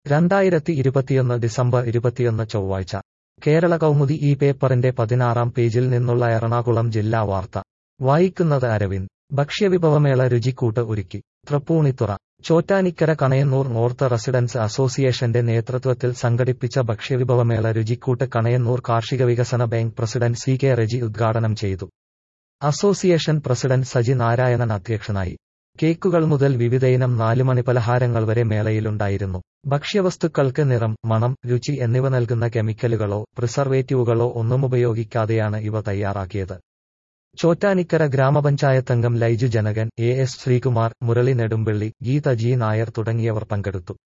രണ്ടായിരത്തി ഇരുപത്തിയൊന്ന് ഡിസംബർ ഇരുപത്തിയൊന്ന് ചൊവ്വാഴ്ച കേരള കൗമുദി ഈ പേപ്പറിന്റെ പതിനാറാം പേജിൽ നിന്നുള്ള എറണാകുളം ജില്ലാ വാർത്ത വായിക്കുന്നത് അരവിന്ദ് ഭക്ഷ്യവിഭവമേള രുചിക്കൂട്ട് ഒരുക്കി തൃപ്പൂണിത്തുറ ചോറ്റാനിക്കര കണയന്നൂർ നോർത്ത് റെസിഡൻസ് അസോസിയേഷന്റെ നേതൃത്വത്തിൽ സംഘടിപ്പിച്ച ഭക്ഷ്യവിഭവമേള രുചിക്കൂട്ട് കണയന്നൂർ കാർഷിക വികസന bank president C K Reji ഉദ്ഘാടനം ചെയ്തു അസോസിയേഷൻ പ്രസിഡന്റ് സജി നാരായണൻ അധ്യക്ഷനായി കേക്കുകൾ മുതൽ വിവിധയിനം നാലുമണി പലഹാരങ്ങൾ വരെ മേളയിലുണ്ടായിരുന്നു ഭക്ഷ്യവസ്തുക്കൾക്ക് നിറം മണം രുചി എന്നിവ നൽകുന്ന കെമിക്കലുകളോ പ്രിസർവേറ്റീവുകളോ ഒന്നും ഉപയോഗിക്കാതെയാണ് ഇവ തയ്യാറാക്കിയത് ചോറ്റാനിക്കര ഗ്രാമപഞ്ചായത്തംഗം Laiju Janakan A S Sreekumar Murali Nedumpally Geetha G Nair തുടങ്ങിയവർ പങ്കെടുത്തു